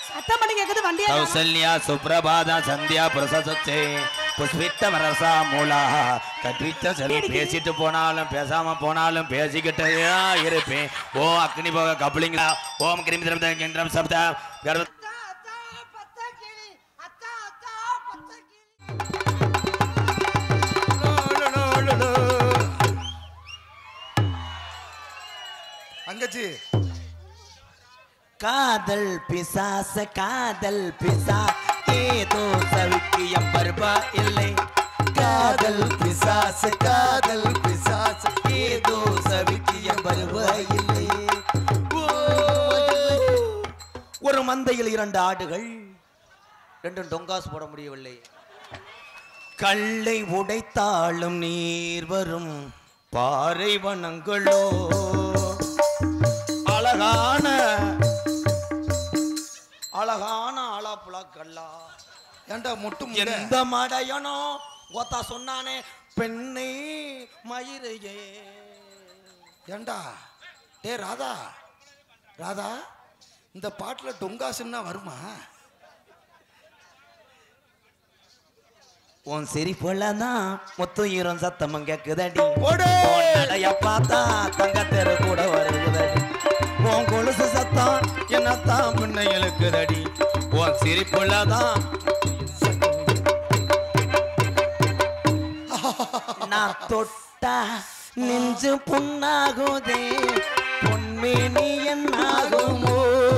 சத்தம் பண்ணி கேக்குது வண்டியா கௌசல்யா சுப்ரபாதா சந்தியா பிரசசச்சே புஷ்பித்த வரசா மூலா கற்பித்த செல்வி பேசிட்டு போனாலும் பேசாம போனாலும் பேசிக்கிட்டே தான் இருப்பேன் ஓ அக்னி போக கபலிங்களா ஓம் கிரிமி திரவித கேந்திரம் சப்த கர்வ அங்கச்சி காதல் பிசாச காதல் பிசா ஏதோ சவிக்கு எம்பருபா இல்லை காதல் பிசாச காதல் பிசாச ஏதோ சவிக்கு எம்பருபா இல்லை ஓ. ஒரு மந்தையில் இரண்டு ஆடுகள் ரெண்டும் டொங்காசு போட முடியவில்லை கல்லை உடைத்தாலும் நீர் வரும் பாறை வனங்களோ அழகான அழகான ஆலாப்புலா கல்லா ஏன்டா முட்டு முண்டை? எந்த மடையனோ கோத்தா சொன்னானே பெண்ணை மயிரையே ஏன்டா டே ராதா ராதா இந்த பாட்டுல டொங்காசுன்னா வருமா உன் சிரிப்புலதான் முத்துயிரம் சத்தமும் கேக்குதடி போடு. உன் நடைய பார்த்தா தங்க தெரு கூட வருகுதடி உன் கொலுசு சத்தம் என்னத்தான் முன்ன இழுக்குதடி உன் சிரிப்புலதான் நான் தொட்டா நெஞ்சு புண்ணாகுதே பொன்மேனி என்னாகுமோ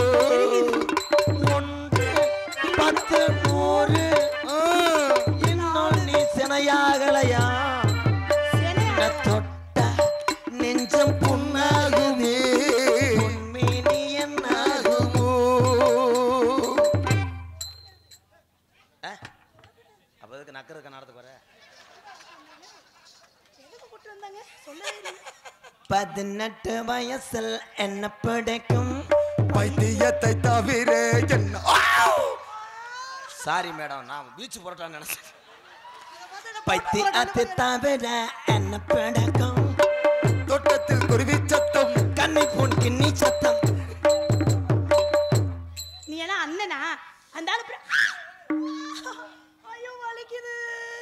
ஒன்று பத்து நூறு இன்னும் நீ சினையாகலையா என்ன தொட்டா நெஞ்சம் புண்ணாகுமே பொன்மேனி என்னாகுமோ அப்ப எதுக்கு நக்கறதுக்கு நடத்துக்கு வர பதினெட்டு வயசில் என்ன பிடிக்கும் பைத்தியத்தை தவிர என்ன சாரி மேடம் நான் பீச் புரட்டான்னு நினைச்சேன் பைத்தியத்தை தவிர என்ன பிடிக்கும் தோட்டத்தில் குருவி சத்தம் கண்ணை பொன் கிண்ணி சத்தம் நீ எல்லாம் அண்ணனா அந்த ஆளு பிர- ஐயோ வலிக்குது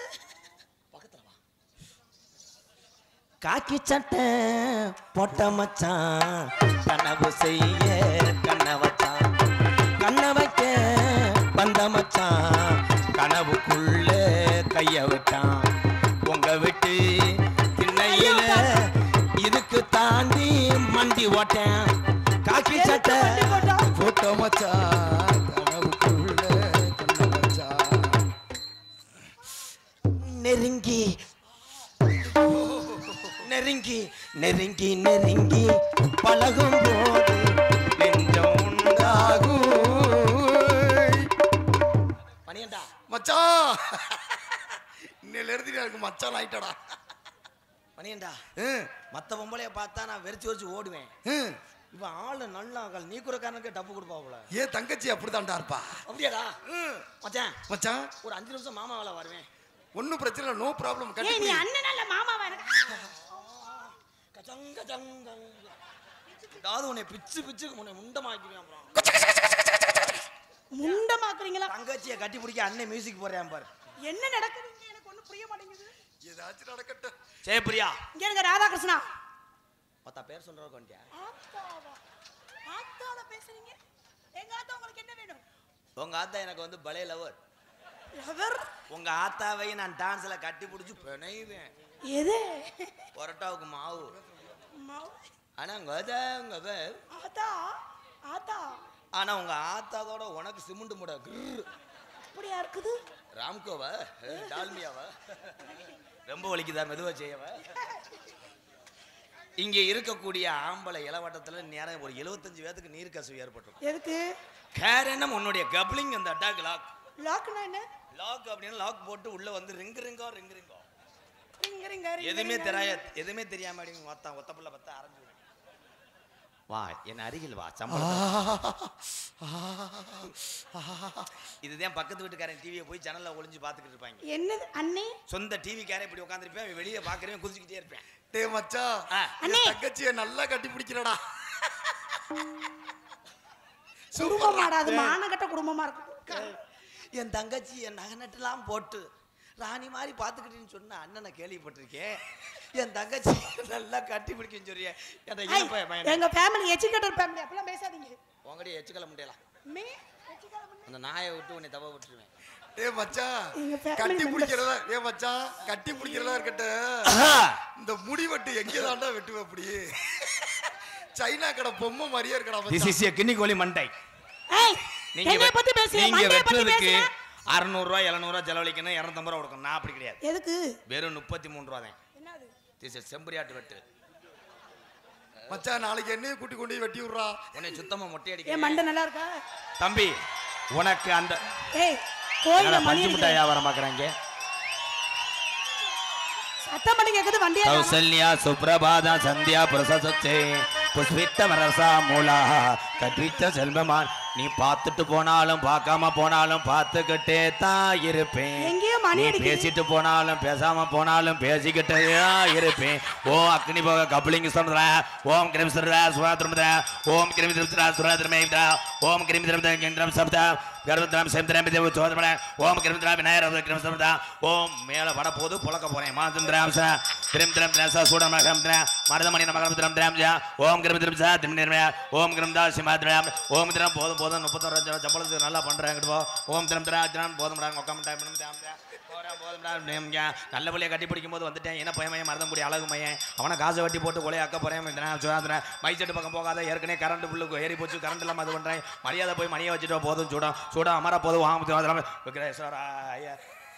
காக்கி சட்டை போட்ட மச்சான் கனவு செய்ய கண்ண வச்சான் கண்ண வைக்க வந்த மச்சான் கனவுக்குள்ள கைய விட்டான் உங்க விட்டு திண்ணையில இதுக்கு தாண்டி மண்டி ஓட்டேன் காக்கி சட்டை போட்ட மச்சான் கனவுக்குள்ள கண்ண மச்சான் நெருங்கி நெருங்கி நெருங்கி நெருங்கி பழகும் போது நெஞ்சம் உண்டாகும் பனியண்டா மச்சான் இன்னையில இருந்து நீ எனக்கு மச்சான் ஆயிட்டடா பனியண்டா ம், மத்த பொம்பளைய பார்த்தா நான் வெறிச்சு வெறிச்சு ஓடுவேன் ம். இவன் ஆளு நல்லா ஆள் நீ குறைக்காரனுக்கு டப்பு கொடுப்பாவுல ஏன் தங்கச்சி அப்படிதான்டா இருப்பா அப்படியாடா மச்சான் மச்சான் ஒரு அஞ்சு நிமிஷம் மாமா வேலை வருவேன் ஒன்னும் பிரச்சனை இல்லை நோ ப்ராப்ளம் ஏய் நீ கட்டி அண்ணனா இல்ல மாமாவா எனக்கு கச்சங்க கச்சங்க அதாவது உன்னை பிச்சு பிச்சு உன்னை முண்டமாக்கிறேன் அப்புறம் முண்டமாக்குறீங்களா தங்கச்சியை கட்டி பிடிக்க அண்ணன் மியூசிக் போடுறேன் பாரு என்ன நடக்குதுங்க எனக்கு ஒண்ணும் புரிய மாட்டேங்குது ஏதாச்சும் நடக்கட்டும் ஜெயபிரியா இங்க இருங்க ராதாகிருஷ்ணா மொத்த பேர் சொல்றவங்க வந்துட்டியா ஆத்தாவா ஆத்தால பேசுறீங்க எங்க ஆத்தா உங்களுக்கு என்ன வேணும் உங்க ஆத்தா எனக்கு வந்து பலே லவர் லவர் உங்க ஆத்தாவை நான் டான்ஸ்ல கட்டி பிடிச்சி பிணைவேன் எது பரோட்டாவுக்கு மாவு மௌ- ஆனா உங்க ஆத்தா உங்க அவ. ஆத்தா ஆத்தா ஆனா உங்க ஆத்தாதோட உனக்கு சிமெண்ட் முட கிர்ரு. அப்படியா இருக்குது ராம்கோவா டால்மியாவா ரொம்ப வலிக்குதா மெதுவா செய்யவ இங்க இருக்கக்கூடிய ஆம்பளை இளவட்டத்துல நேரம் ஒரு 75 பேத்துக்கு நீர் கசிவு ஏற்பட்டிருக்கும் எதுக்கு காரணம் உன்னுடைய கப்ளிங் அந்த அட்டாக் லாக் லாக்னா என்ன லாக் அப்படின்னு லாக் போட்டு உள்ள வந்து ரிங்கு ரிங்கோ ரிங்கு ரிங்கோ ரிங்க ரிங்க ரிங்க எதுவுமே ரிங்க. தெரியா எதுவுமே தெரியாம அடி மொத்தம் ஒத்த புள்ள பத்தா அரைஞ்சு விடு. வா என் அருகில் வா சம்பளம் இதுதான் பக்கத்து வீட்டுக்காரன் டிவியை போய் ஜன்னல்ல ஒளிஞ்சு பார்த்துக்கிட்டு இருப்பாங்க என்னது அண்ணே சொந்த டிவிக்காரன் இப்படி உட்காந்துருப்பேன் வெளியே பார்க்கறவன் குதிச்சுக்கிட்டே இருப்பேன் டே மச்சான் ஆ. என் அண்ணே. தங்கச்சியை நல்லா கட்டி பிடிக்கிறடா குடும்பமாடா அது மானகட்ட குடும்பமா இருக்கும் என் தங்கச்சி என் நகை நட்டுலாம் போட்டு ராணி மாதிரி பார்த்துக்கிட்டேன்னு சொன்ன அண்ணனை கேள்விப்பட்டிருக்கேன் என் தங்கச்சி நல்லா கட்டி பிடிக்குன்னு சொல்றியே என் ஐய், இளப்பைய பையனை எங்க ஃபேமிலி எஜுகேட்டட் ஃபேமிலி அப்படிலாம் பேசாதீங்க உங்கடைய எச்சுக்கல முடியலாம் மே எஜுகேட்டட் family. அந்த நாயை விட்டு உன்னை தவ விட்டுருவேன் ஏ மச்சான் எங்க family கட்டி members. பிடிக்கிறதா ஏ மச்சான் கட்டி பிடிக்கிறதா இருக்கட்டும் இந்த முடி வெட்டு எங்க தாண்டா வெட்டுவ அப்படி சைனா கடை பொம்மை மாதிரியே இருக்கடா திஸ் மச்சான் இஸ் ஏ கிண்ணிக்கோழி மண்டை ஏய் நீங்க என்னைய வெ- பத்தி பேசுற நீங்க மண்டைய பத்தி வெட்டுறதுக்கு பேசுற அறுநூறுவா எழுநூறுவா செலவழிக்கணும் இரநூத்தம்பது ரூபா கொடுக்கணும் நான் அப்படி கிடையாது எதுக்கு வெறும் முப்பத்தி மூணு ரூபா தான் என்னது திஸ் இஸ் செம்பரியாட்டு வெட்டு மச்சான் நாளைக்கு என்னையும் கூட்டி கொண்டு போய் வெட்டி விடுறா உன்னை சுத்தமா மொட்டை என் அடிக்க மண்டை நல்லா இருக்கா தம்பி உனக்கு அந்த ஏய் கோயில என்னடா மணி பஞ்சு மிட்டாய் அடிக்குது. வியாபாரம் பார்க்குறாங்க சத்தம் பண்ணி கேக்குது வண்டியா காணோம். கௌசல்யா சுப்ரபாதா சந்தியா பிரசசச்சே புஷ்பித்த மரசா மூலா கற்பித்த செல்வமான் நீ பார்த்துட்டு போனாலும் பார்க்காம போனாலும் பார்த்துக்கிட்டே தான் இருப்பேன் எங்கேயோ மணி நீ அடிக்குது. பேசிட்டு போனாலும் பேசாம போனாலும் பேசிக்கிட்டே தான் இருப்பேன் ஓம் அக்னி போக கபலிங்க சொல்ற ஓம் கிரிமி சொல்ற சுராத்திரமித ஓம் கிரிமி திருப்திரா சுராத்திரமேந்திரா ஓம் கிரிமி திருப்தி கேந்திரம் சப்தா கர்வத்திரம் செந்திரம் தேவ சோதரமட ஓம் கிரிமித்ரா விநாயகர் கிரிமி சப்தா ஓம் மேல வட போது புழக்க போறேன் மாந்திரம் ச திரம் திரம் திரச சூடமகம் திர மருதமணி நமகம் திரம் திரம் ஜ ஓம் கிரிமி திரம் ச திரம் நிர்மய ஓம் கிரம் தா சிமாத்ரம் ஓம் திரம் போதும் போதும் முப்பத்தொரு லட்சம் சம்பளத்துக்கு நல்லா பண்றேன் இங்கிட்டு போ ஓம் திரம் திராஜனம் போதும் ஒக்கம் டைம் நல்ல பிள்ளைய கட்டி பிடிக்கும் போது வந்துட்டேன் என்ன பையன் மயன் மறந்த முடிய அழகு மையன் அவனை காசை வட்டி போட்டு கொலையாக்க போறேன் சுகாந்திரன் மைச்செட்டு பக்கம் போகாத ஏற்கனவே கரண்ட் பில்லுக்கு ஏறி போச்சு கரண்ட் இல்லாம அது பண்றேன் மரியாதை போய் மணியை வச்சுட்டு போதும் சூடம் சூடம் அமர போதும் வாங்க விக்ரேஸ்வரா ஐயா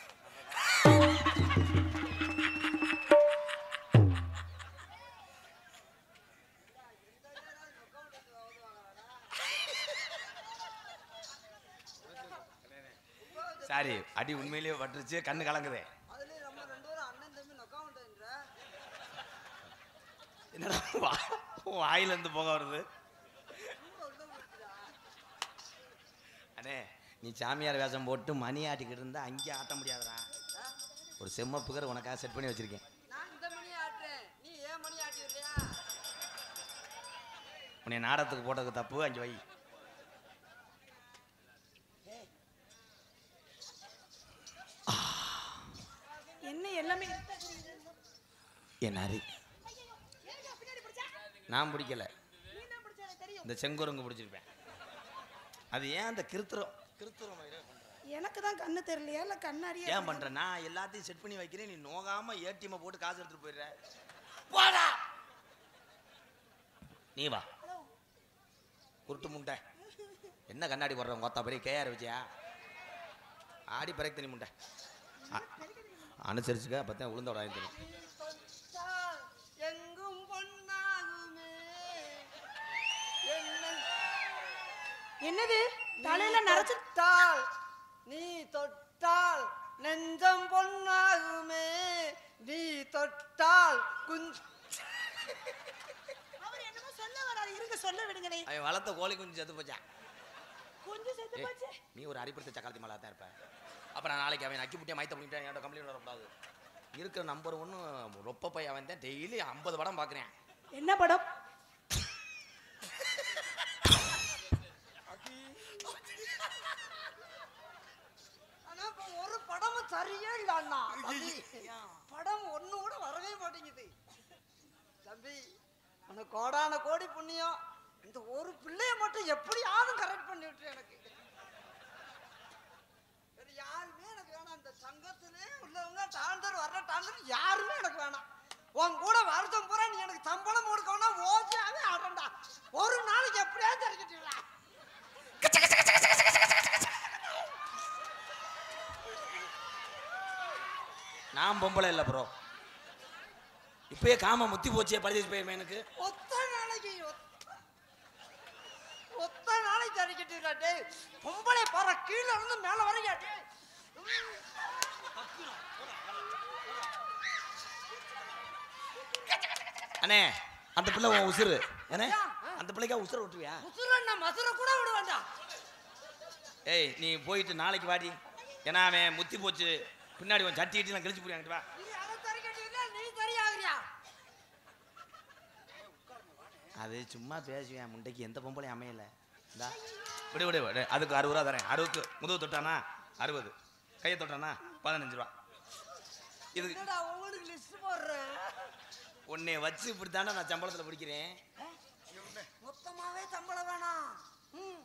சாரி அடி உண்மையிலேயே பட்டுருச்சு கண்ணு கலங்குதே என்னடா வா- வாயில இருந்து போக வருது அண்ணே நீ சாமியார் வேஷம் போட்டு மணி ஆட்டிக்கிட்டு இருந்தா அங்கேயே ஆட்ட முடியாதுடா ஒரு செம்ம பிகர் உனக்காக செட் பண்ணி வச்சிருக்கேன் நான் இந்த மணி ஆட்டுறேன் நீ ஏன் மணி ஆட்டி விடுறியா உன்னை நாடகத்துக்கு போட்டதுக்கு தப்பு அங்கே வை என்ன எல்லாமே இருட்டா தெரியுது. என் அரி ஏங்க பின்னாடி பிடிச்சா? நான் பிடிக்கல நீ தான் பிடிச்ச எனக்கு தெரியும். இந்த செங்குரங்கு பிடிச்சிருப்பேன் அது ஏன் அந்த கிருத்துரம் கிருத்துரம் எனக்கு தான் கண்ணு தெரியலையா இல்ல கண்ணாடியா ஏன் பண்ற நான் எல்லாத்தையும் செட் பண்ணி வைக்கிறேன் நீ நோகாம ஏடிஎம் போட்டு காசு எடுத்துட்டு போயிடுற போடா நீ வா குருட்டு முண்டை என்ன கண்ணாடி போடுற கொத்தா பெரிய கேஆர் வச்சியா ஆடி பிறகு தனி முண்டை அ- அனுசரிச்சுக்க அப்பதான் உளுந்த விடாது தெரியும் தொட்டால் எங்கும் பொன்னாகுமே என்ன என்னது தலையில நரைச்சு தொட்டால் நீ தொட்டால் நெஞ்சம் பொன்னாகுமே நீ தொட்டால் குஞ்சு அவர் என்னமோ சொல்ல வராரு இருங்க சொல்ல விடுங்களே அவன் வளர்த்த கோழி குஞ்சு செத்து போச்சான் கொஞ்சம் செத்து ஏய், போச்சு நீ ஒரு அடிப்படுத்த சக்காலத்தி மேலே தான் இருப்ப அப்புறம் நாளைக்கு அவன் நக்கி புட்டியா மைத்த பண்ணிட்டேன் என்கிட்ட கம்ப்ளைண்ட் வரக்கூடாது இருக்கிற நம்பர் ஒன்று ரொப்ப பையன் அவன் தான் டெய்லி ஐம்பது படம் பார்க்குறேன் என்ன படம் ஆனா இப்ப ஒரு படமும் சரியே இல்ல அண்ணா தம்பி படம் ஒண்ணு கூட வரவே மாட்டேங்குது தம்பி உனக்கு கோடான கோடி புண்ணியம் இந்த ஒரு பிள்ளைய மட்டும் எப்படியாவது கரெக்ட் பண்ணி விட்டுரு எனக்கு வேற யாருமே எனக்கு வேணாம் இந்த சங்கத்திலே உள்ளவங்க டாண்டர் வர்ற டாண்டர் யாருமே எனக்கு வேணாம் உன் கூட வருஷம் பூரா நீ எனக்கு சம்பளம் கொடுக்கணும்னா ஓஜியாவே ஆடுறா ஒரு நாளைக்கு எப்படியாவது தெரிஞ்சிட்டீங்களா நான் பொம்பளை இல்லை ப்ரோ இப்பயே காம முத்தி போச்சே பரிதேசி பையன் எனக்கு ஒத்த நாளைக்கு ஒத்த- ஒத்த நாளைக்கு தரிக்கிட்டு டேய் பொம்பளை பாரு கீழே இருந்து மேல வரையா டேய் அண்ணே அந்த பிள்ளை உன் உசுரு என்ன அந்த பிள்ளைக்கா உசுரை விட்டுவியா உசுர நான் மசுர கூட விட வேண்டாம் ஏய் நீ போயிட்டு நாளைக்கு வாடி ஏன்னா அவன் முத்தி போச்சு பின்னாடி உன் சட்டி கிட்டி நான் கிழிச்சு போடுவாங்க வா நீ அதை தரிக்கிட்டு நீ சரியாகிறியா அது சும்மா பேசுவேன் முண்டைக்கு எந்த பொம்பளையும் அமையல இந்தா விடு விடு விடு அதுக்கு அறுபது ரூபா தரேன் அறுபத்து முதுகு தொட்டானா அறுபது கையை தொட்டானா பதினஞ்சு ரூபா இது என்னடா ஒவ்வொருக்கு லிஸ்ட் போடுறேன் உன்னை வச்சு இப்படி தானே நான் சம்பளத்தில் பிடிக்கிறேன் மொத்தமாவே சம்பளம் வேணாம் ம்.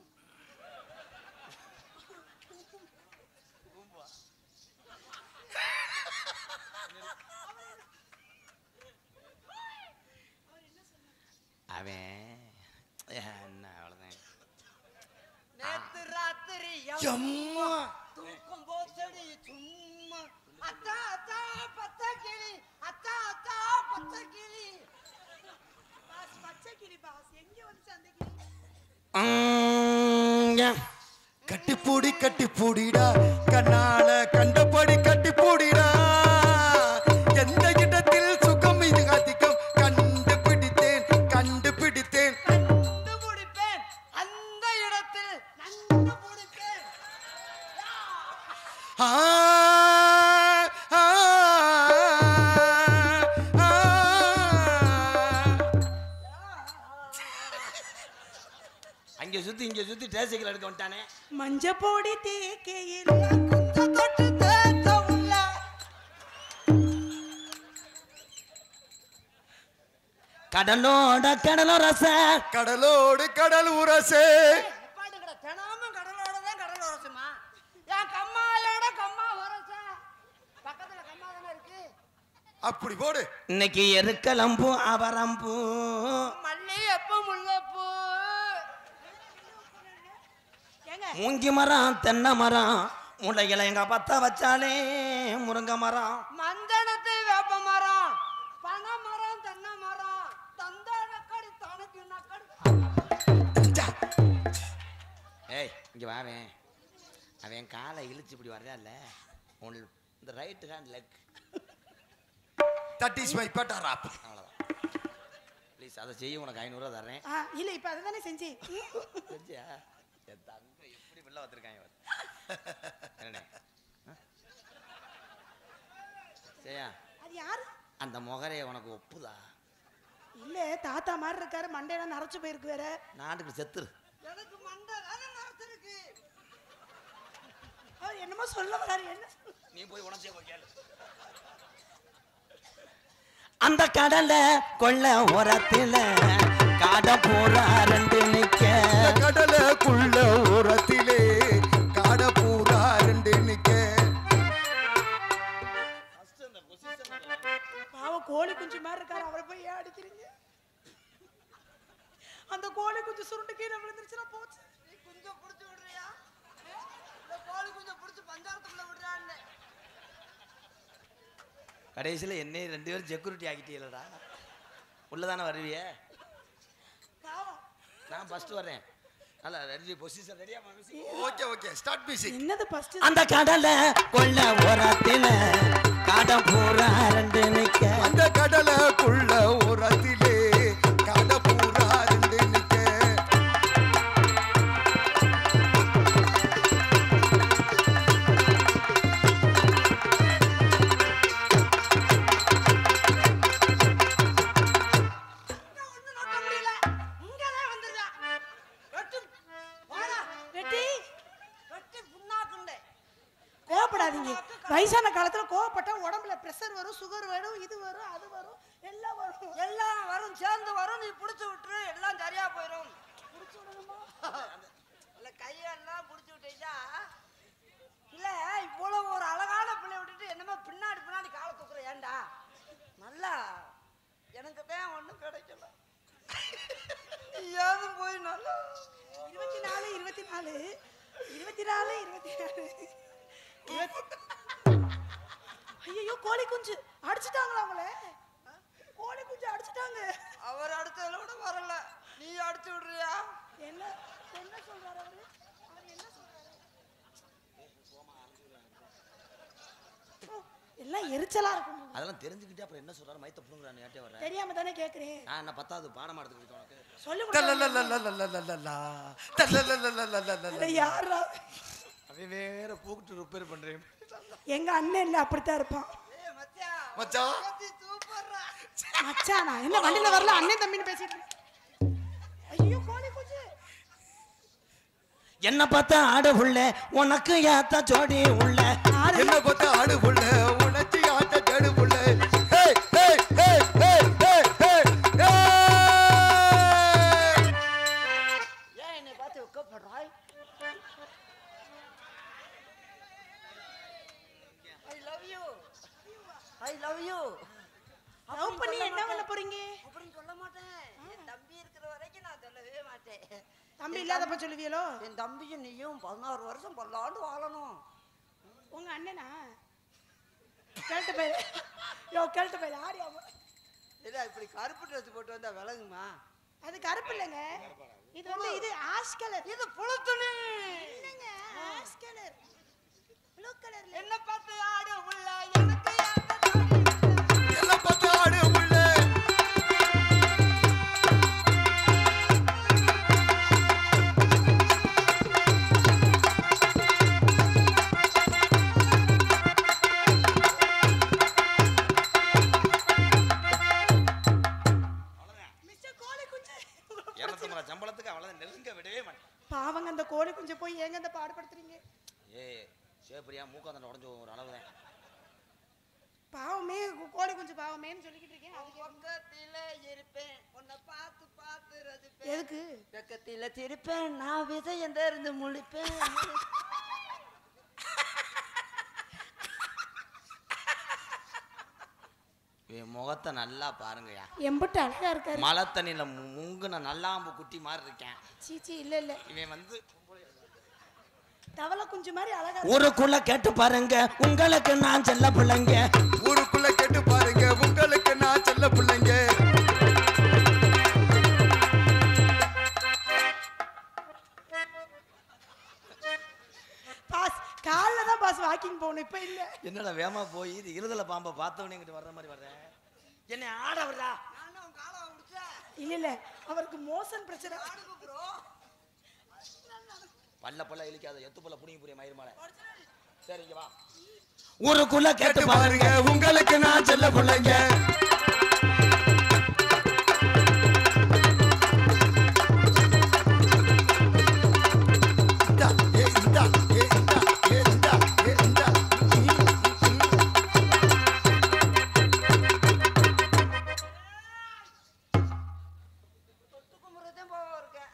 அவன் என்ன அவ்வளோதான் நேத்து ராத்திரி எம்மா. தூக்கம் போச்சடி சும்மா அத்தா அத்தா பச்சை கிளி அத்தா அத்தா பச்சை கிளி பாஸ் பச்சை கிளி பாஸ் எங்க வந்துச்சு அந்த கிளி கட்டிப்பூடி கட்டிப்பூடிடா கண்ணால கண்டபடி கட்டிப்பூடிடா எந்த இடத்தில் சுகம் இது அதிகம் கண்டுபிடித்தேன் கண்டுபிடித்தேன் கண்டுபிடிப்பேன் அந்த இடத்தில் நண்டு பிடிப்பேன் ஆ, ஆ, ஆ. அங்கே சுற்றி இங்கே சுற்றி டேசிக்கல் எடுக்க வந்துட்டானே மஞ்ச போடி தேக்கையில் கொஞ்சம் தொட்டு தேத்த உள்ள கடலோட கடலோ ரச கடலோடு கடல் உரசே பாட்டுக்கடா தினமும் கடலோட தான் கடல் உரசுமா என் கம்மாயோட கம்மா உரச பக்கத்துல கம்மா தானே இருக்கு அப்படி போடு இன்னைக்கு எருக்கலம்பூ அபரம்பூ மல்லி எப்ப முல்லப்பூ ஏங்க மூங்கி மரம் தென்னை மரம் முளைகளை எங்க பத்த வச்சாலே முருங்கை மரம் மந்தனத்து வேப்ப மரம் பனை மரம் தென்னை மரம் தந்த நக்கடி தனக்கு நக்கடி ஏய் இங்க வாவேன் அவன் காலை இழுச்சு இப்படி வர்றான்ல உன் இந்த right hand leg that is my better half அவ்வளோதான் ப்ளீஸ் அதை செய்ய உனக்கு ஐநூறுரூவா தர்றேன் ஆ இல்ல இப்ப அதுதானே செஞ்சு செஞ்சியா என் தங்க எப்படி வெளில வந்திருக்காங்க பாரு. என்னண்ணே ஆ? சரியா அது யாரு அந்த முகரைய உனக்கு ஒப்புதா இல்ல தாத்தா மாதிரி இருக்காரு மண்டையெல்லாம் நரைச்சு போயிருக்கு வேற நாட்டுக்கு செத்துரு எனக்கு மண்டை தானே நடத்திருக்கு அவர் என்னமோ சொல்ல வராரு என்ன சொல்ல- நீ போய் உனச்சே போய் கேளு அந்த கடல கொள்ள ஓரத்தில காட போறா ரெண்டு நிக்க கடலுக்குள்ள ஓரத்திலே காட பூரா ரெண்டு நிக்க பாவம் கோழி குஞ்சு மாதிரி இருக்காரு அவரை போய் ஏன் அடிக்கிறீங்க அந்த கோழி குஞ்சு சுருண்டு கீழே விழுந்துருச்சுன்னா போச்சு நீ குஞ்சம் புடிச்சு விடுறியா இல்ல கோழி குஞ்சம் புடிச்சு பஞ்சாரத்துக்குள்ள விடுறான்னு கடைசியில் என்னையும் ரெண்டு பேரும் செக்யூரிட்டி ஆக்கிட்டீங்களடா உள்ளதானே வருவிய பாவம் நான் ஃபர்ஸ்ட் வரேன் நல்லா ரெடி பொசிஷன் ரெடியா மனசு ஓகே ஓகே ஸ்டார்ட் மியூசிக் என்னது ஃபர்ஸ்ட் அந்த கடல கொள்ள ஓரத்தில காட போறா ரெண்டு நிக்க அந்த கடலுக்குள்ள ஓரத்திலே காட பூரா ரெண்டு நிக்க ஒண்ணு நோட்ட முடியல இங்கதான் வந்துருக்கா வெட்டு போடா வெட்டி வெட்டி புண்ணாக்குண்டே கோவப்படாதீங்க வயசான காலத்துல கோவப்பட்டா உடம்புல பிரஷர் வரும் சுகர் வரும் இது வரும் அது வரும் எல்லாம் வரும் எல்லாம் வரும் சேர்ந்து வரும் நீ புடிச்சு விட்டுரு எல்லாம் சரியா போயிடும் புடிச்சு விடணுமா இல்ல கையெல்லாம் புடிச்சு விட்டீங்கன்னா இல்ல இவ்வளவு ஒரு அழகான பிள்ளை விட்டுட்டு என்னமோ பின்னாடி பின்னாடி காலை தூக்குற ஏன்டா நல்லா எனக்கு தான் ஒண்ணும் கிடைக்கல ஏதும் போய் நல்லா இருபத்தி நாலு இருபத்தி நாலு இருபத்தி நாலு இருபத்தி நாலு ஐயோ கோழி குஞ்சு அடிச்சிட்டாங்களா அவங்கள கோழி குஞ்சு அடிச்சிட்டாங்க அவர் அடுத்ததுல கூட வரல நீ அடிச்சு விடுறியா என்ன என்ன சொல்றாரு அவரு அவர் என்ன சொல்றாரு ஓ, எல்லாம் எரிச்சலா இருக்கும் அதெல்லாம் தெரிஞ்சுக்கிட்டு அப்புறம் என்ன சொல்றாரு மைத்த புடுங்குறான்னு ஏட்டே வர்றேன் தெரியாம தானே கேக்குறேன் நான் என்ன பத்தாவது பாடம் எடுத்துக்கிட்டு உனக்கு சொல்லி கொடுத்தாங்க. தலலலலலலலலலா. தலலலலலலலலலா. அட யாரா அவன் வேற பூக்கிட்டு ரிப்பேர் பண்றேன் எங்க அண்ணன் இல்ல அப்படித்தான் இருப்பான் ஏய் மச்சான் மச்சான் கத்தி சூப்பர்ரா மச்சானா என்ன வண்டியில வரல அண்ணன் தம்பின்னு பேசிட்டு இருக்கேன். ஐயோ கோழி குஞ்சு என்ன பார்த்தா ஆடு உள்ள உனக்கு ஏத்த ஜோடி உள்ள ஆறு என்ன பார்த்து ஆடு புள்ள உணர்ச்சி ஆட்ட ஜடு புள்ள ஹே ஹே ஹே ஹே ஹே ஹே ஏன் என்னை பார்த்து வெக்கப்படுறாய் I love you I love you love பண்ணி என்ன பண்ண போறீங்க அப்படின்னு சொல்ல மாட்டேன் என் தம்பி இருக்கிற வரைக்கும் நான் சொல்லவே மாட்டேன் தம்பி இல்லாதப்ப சொல்லுவியலோ என் தம்பியும் நீயும் பதினாறு வருஷம் பல்லாண்டு வாழணும் உங்க அண்ணனா கேட்டு போய் யோ கேட்டு போய் ஆரியா இல்ல இப்படி கருப்பு ட்ரெஸ் போட்டு வந்தா விளங்குமா அது கருப்பு இல்லைங்க இது வந்து இது ஆஷ் கலர் இது புழுத்துணி என்னங்க ஆஷ் கலர் ப்ளூ கலர்ல என்ன பார்த்து ஆடு உள்ள எனக்கு ஏத்த ஜோடி உள்ள. என்ன பார்த்து ஆடு புள்ள மிஸ்டர் கோழி குஞ்சு இரநூத்தம்பது ரூபா சம்பளத்துக்கு அவ்வளோதான் நெருங்க விடவே மாட்டேன் பாவங்க அந்த கோழி குஞ்சு போய் ஏங்க அந்த பாடுபடுத்துறீங்க ஏ சேப்பரியா மூக்காந்தண்ட உடஞ்சு ஒரு அளவு தான் பாவமே கு- கோழி குஞ்சு பாவமேன்னு சொல்லிக்கிட்டு இருக்கேன் அதுக்கு பக்கத்தில இருப்பேன் உன்னை பார்த்து பார்த்து ரசிப்பேன் எதுக்கு பக்கத்தில திருப்பேன் நான் விதை எந்த இருந்து முழிப்பேன் என் முகத்தை நல்லா பாருங்கய்யா எம்பிட்டு அழகா இருக்காரு மழை தண்ணியில முங்குன நல்லாம்பு குட்டி மாதிரி இருக்கேன் சீச்சி இல்ல இல்ல இவன் வந்து தவளை குஞ்சு மாதிரி அழகா இருக்கு. ஊருக்குள்ள கேட்டு பாருங்க உங்களுக்கு நான் செல்ல பிள்ளைங்க ஊருக்குள்ள கேட்டு பாருங்க உங்களுக்கு நான் செல்ல பிள்ளைங்க பாஸ் காலைல தான் பாஸ் வாக்கிங் போகணும் இப்ப இல்ல என்னடா வேமா போய் இது இருதல பாம்பை பார்த்தவனே இங்கிட்டு வர்ற மாதிரி வர்றேன் என்னை ஆட விடுறா நானும் காலை முடிச்சேன் இல்ல இல்ல அவருக்கு மோசன் பிரச்சனை ப்ரோ பல்ல பல்ல இழிக்காத எத்து பல்ல புடிங்க புரிய மயிர் சரி இங்க வா ஊருக்குள்ள கேட்டு கேட்டு பாருங்க பாருங்க உங்களுக்கு நான் செல்ல பிள்ளைங்க இந்தா, ஏ இந்தா, ஏ இந்தா, ஏ இந்தா, ஏ இந்தா. ம், ம், ம். தொட்டு கும்புறதையும் போக இருக்கேன்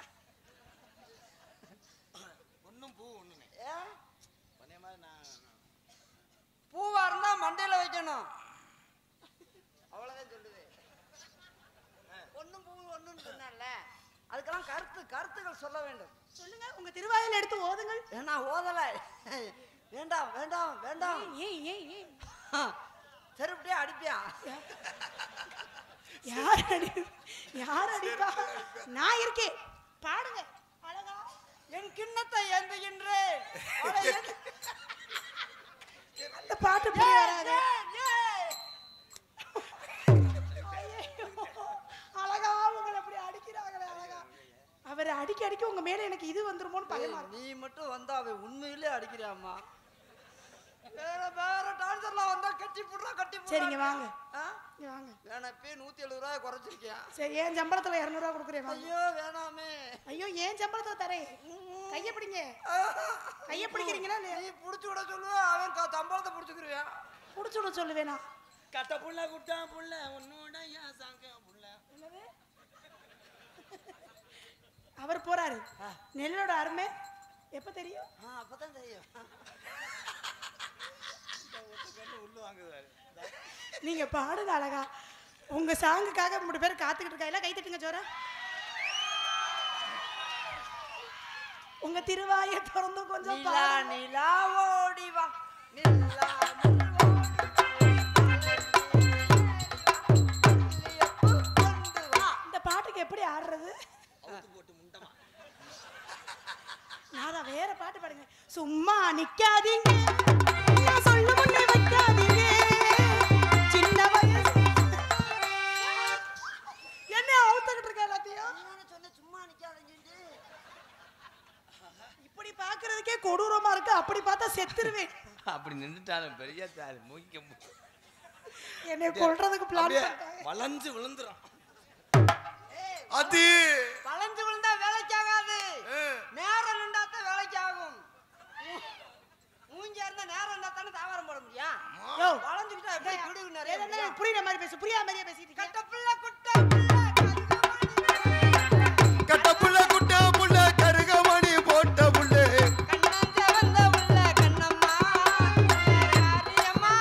ஒன்றும் பூ ஒன்றுமே ஏன் பண்ணே மாதிரி நான் பூவா இருந்தா மண்டையில வைக்கணும் அவ்வளவுதான் சொல்லுது ஒண்ணும் பூ ஒண்ணுன்னு சொன்னேன்ல அதுக்கெல்லாம் கருத்து கருத்துக்கள் சொல்ல வேண்டும் சொல்லுங்க உங்க திருவாயில எடுத்து ஓதுங்கள் ஏன்னா ஓதல வேண்டாம் வேண்டாம் வேண்டாம் ஏய் ஏய் ஏய் செருப்படியே அடிப்பியா யார் அடி யார் அடிப்பா நான் இருக்கேன் பாடுங்க அழகா என் கிண்ணத்தை ஏந்துகின்றேன் அவளை என்- அந்த பாட்டு புரிய வராது ஏய், அழகா உங்களை அப்படி அடிக்கிறாங்களே அழகா அவர் அடிக்க அடிக்க உங்க மேல எனக்கு இது வந்துருமோன்னு பயமா ஏய், இருக்கு நீ மட்டும் வந்தா அவன் உண்மையிலே அடிக்கிறாம்மா வேற வேற டான்சர்ல வந்தா கட்டி புடுறா கட்டி புடுறா. சரிங்க வாங்க ஆ? இங்க வாங்க வேணா இப்பயே நூத்தி எழுபது ரூபாய் குறைச்சிருக்கியா சரி ஏன் சம்பளத்துல இரநூறுவா கொடுக்குறேன் வாங்க. ஐயோ வேணாமே ஐயோ ஏன் சம்பளத்துல தரேன் கைய பிடிங்க கைய பிடிக்கிறீங்களா இல்லையா நீ புடிச்சு விட சொல்லுவ அவன் க- சம்பளத்தை புடிச்சுக்கிருவியா புடிச்சு விட சொல்லுவேனா கட்ட புள்ள குட்டா புள்ள உன்னோட ஏன் சாங்க புள்ள அவர் போறாரு நெல்லோட அருமை எப்ப தெரியும் ஆ, அப்பதான் தெரியும் நீங்க பாடுங்க அழகா உங்க சாங்குக்காக மூணு பேர் காத்துக்கிட்டு இருக்கா எல்லாம் கை தட்டுங்க ஜோர உங்க திருவாயை திறந்து கொஞ்சம் நிலா பாடுங்க. நிலா ஓடி வா நிலா கொண்டு வா இந்த பாட்டுக்கு எப்படி ஆடுறது நான் தான் வேற பாட்டு பாடுங்க சும்மா நிக்காதீங்க நான் சொல்ல முன்னே வைக்காதீங்க சின்ன வயசு என்ன அவுத்துக்கிட்டு இருக்க எல்லாத்தையும் நானே சொன்னேன் சும்மா நிக்காதீங்கன்னு இப்படி பாக்குறதுக்கே கொடூரமா இருக்கு அப்படி பார்த்தா செத்துருவேன் அப்படி நின்றுட்டாலும் பெரிய தாள் மூக்க மு- என்னை கொல்றதுக்கு பிளான் அப்படியே பண்ணிட்டாங்க வளைஞ்சு விழுந்துரும் அது வளைஞ்சு விழுந்தா வேலைக்கு ஆகாது நேரம் நின்றாத்தான் வேலைக்கு சுப்ரியா மாதிரியே பேசிட்டு இருக்கேன் கட்டப்புள்ள குட்ட புள்ள கருகமணி கட்டப்புள்ள குட்ட புள்ள கருகமணி போட்ட புள்ள கண்ணாஞ்ச வந்த உள்ள கண்ணம்மா காரியம்மா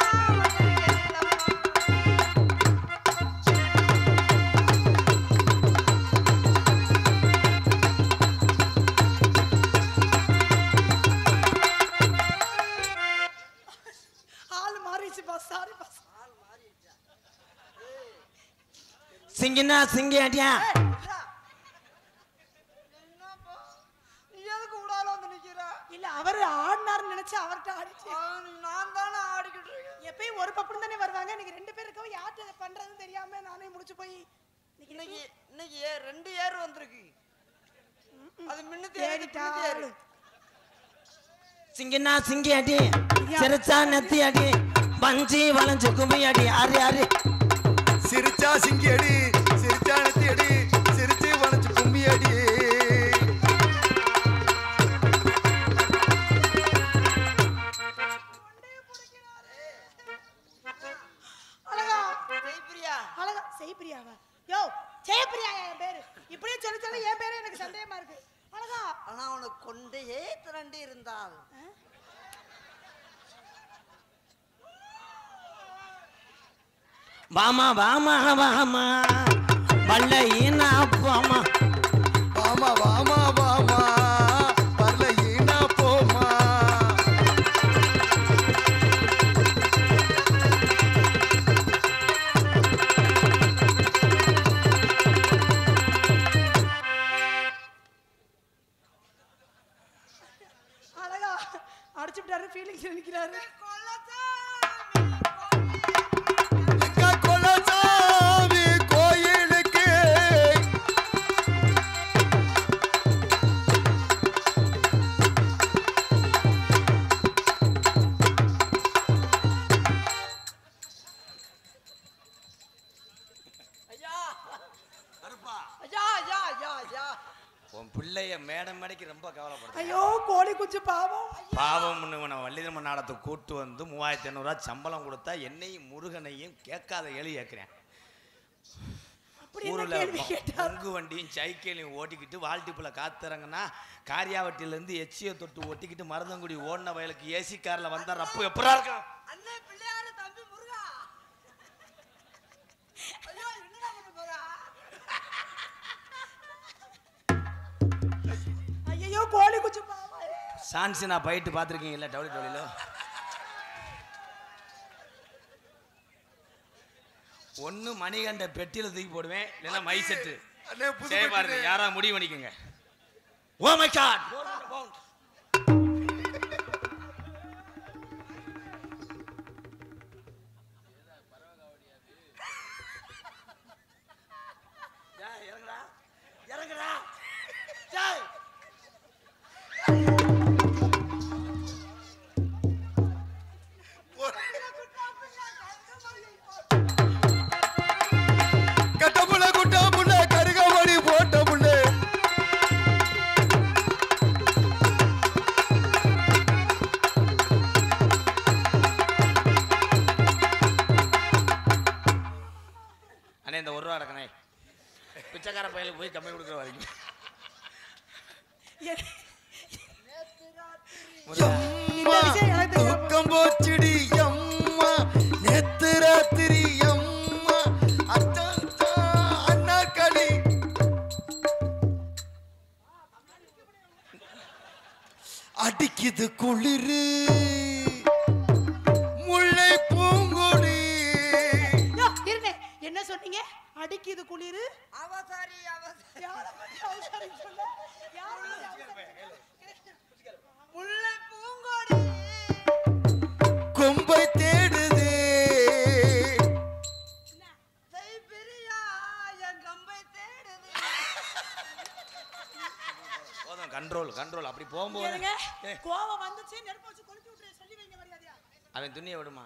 ஆள் மாறிடுச்சு பாஸ் சாரி பாஸ் சிங்கினா சிங்கியாட்டியா என்னப்பா நீ எதுக்கு விடால வந்து நிக்கிற இல்ல அவரு ஆடினாருன்னு நினைச்சு அவர்கிட்ட ஆடிச்சு ஆ, நான் தானே ஆடிக்கிட்டு இருக்கேன் எப்பயும் ஒரு பப்புன்னு தானே வருவாங்க இன்னைக்கு ரெண்டு பேர் இருக்கவும் யார்கிட்ட இதை பண்றதுன்னு தெரியாம நானே முடிச்சு போய் இன்னைக்கு இன்னைக்கு இன்னைக்கு ஏ- ரெண்டு ஏர் வந்திருக்கு அது மின்னுது ஏறு, மின்னுது ஏறு. தேடிட்டாலும் சிங்கினா சிங்கியாட்டி சிரிச்சா நெத்தியாட்டி பஞ்சி வளைஞ்சு கும்பியாட்டி ஆறு ஆறு சிரிச்சா சிங்கி அடி சிரிச்சா நெத்தி அடி சிரிச்சு வளைச்சு கும்மி அடி அழகா ஜெயபிரியா அழகா செய்பிரியாவா யோ ஜெயபிரியா என் பேரு இப்படியே சொல்ல சொல்ல என் பேரே எனக்கு சந்தேகமா இருக்கு அழகா ஆனா உனக்கு கொண்டே திரண்டு இருந்தால் வாமா வாமா வாமா வல்லையினா போமா வாமா வாமா வாமா வரல ஈனா போமா அழகா அடிச்சு விட்டாரு ஃபீலிங்ஸ் நிக்கிறாரு எங்க குலசாமி கோயிலுக்கு ஐயா ஐயா ஐயா ஐயா ஐயா உன் பிள்ளைய மேடம் மேடைக்கு ரொம்ப கவலைப்படுது ஐயோ கோழி குஞ்சு பாவம் பாவம்னு இவனை வள்ளிதர்ம நாடத்துக்கு கூட்டு வந்து மூவாயிரத்தி ஐநூறுரூவா சம்பளம் கொடுத்தா என்னையும் முருகனையும் கேட்காத ஏழு கேட்குறேன் அப்படி என்ன ஊரில் கேள்வி கேட்டார் பங்கு வண்டியும் சைக்கிளையும் ஓட்டிக்கிட்டு வாழ்த்திப்புல காத்துறங்கன்னா காரியாவட்டிலேருந்து எச்சியை தொட்டு ஒட்டிக்கிட்டு மருதங்குடி ஓடின வயலுக்கு ஏசி காரில் வந்தா ரப்பு எப்படா இருக்கும் அண்ணே பிள்ளையாரு தம்பி முருகா ஐயோ என்னடா பண்ண போறா ஐயோ கோழி குஞ்சு பாவம் சான்ஸ் நான் போயிட்டு பார்த்துருக்கீங்கல்ல டவுலி டவுலியில் ஒன்று மணிகண்ட பெட்டியில் தூக்கி போடுவேன் இல்லைன்னா மை செட்டு அண்ணே புது சரி பாருங்க பெட்டிலே. யாரா முடிவு பண்ணிக்கோங்க ஓ மை காட் இறங்குடா இறங்குடா ஜெய் கட்டப்புள்ள குட்ட புள்ள கருகமணி போட்ட புள்ள அண்ணே இந்த ஒரு ரூபா அடக்கணே பிச்சைக்கார பையலுக்கு போய் கம்மி கொடுக்குற வரைக்கும் எம்மா விஷயம் எனக்கு தெரியாம தூக்கம் போச்சுடி எம்மா நேத்து ராத்திரி எம்மா அத்தான் அண்ணா களி அடிக்குது குளிரு முல்லை பூங்கொடி யோ, இருங்க என்ன சொன்னீங்க அடிக்குது குளிரு அவசாரி அவசாரி யார பத்தி அவசரம் சொல்ல யார பத்தி அவசரம்? முல்லை பூங்கோடி கொம்பை தேடுதே ஜெயபிரியா என் கம்பை தேடுது போதும் கண்ட்ரோல் கண்ட்ரோல் அப்படி போகும்போது இருங்க ஏய், கோவம் வந்துச்சு நெருப்பு வச்சு கொளுத்தி விட்டுரு சொல்லி வைங்க மரியாதையா அவன் துணியை விடுமா